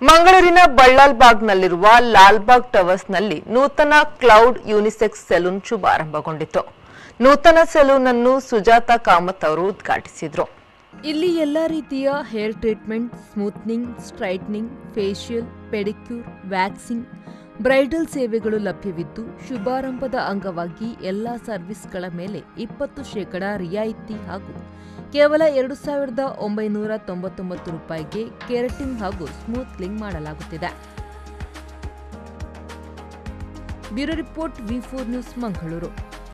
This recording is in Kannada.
ಮಂಗಳೂರಿನ ಬಳ್ಳಾಲ್ಬಾಗ್ನಲ್ಲಿರುವ ಲಾಲ್ಬಾಗ್ ಟವರ್ಸ್ನಲ್ಲಿ ನೂತನ ಕ್ಲೌಡ್ ಯೂನಿಸೆಕ್ಸ್ ಸೆಲೂನ್ ಶುಭಾರಂಭಗೊಂಡಿತು ನೂತನ ಸೆಲೂನ್ ಅನ್ನು ಸುಜಾತ ಕಾಮತ್ ಅವರು ಉದ್ಘಾಟಿಸಿದ್ರು ಇಲ್ಲಿ ಎಲ್ಲ ರೀತಿಯ hair treatment smoothing straightening facial pedicure waxing bridal ಸೇವೆಗಳು ಲಭ್ಯವಿದ್ದು ಶುಭಾರಂಭದ ಅಂಗವಾಗಿ ಎಲ್ಲ ಸರ್ವಿಸ್ಗಳ ಮೇಲೆ ಇಪ್ಪತ್ತು ಶೇಕಡ ರಿಯಾಯಿತಿ ಹಾಗೂ ಕೇವಲ ಎರಡು ಸಾವಿರದ ಒಂಬೈನೂರ ತೊಂಬತ್ತೊಂಬತ್ತು ರೂಪಾಯಿಗೆ ಕೆರಟಿನ್ ಹಾಗೂ ಸ್ಮೂತ್ಲಿಂಗ್ ಮಾಡಲಾಗುತ್ತಿದೆ bureau report V four news Mangaluru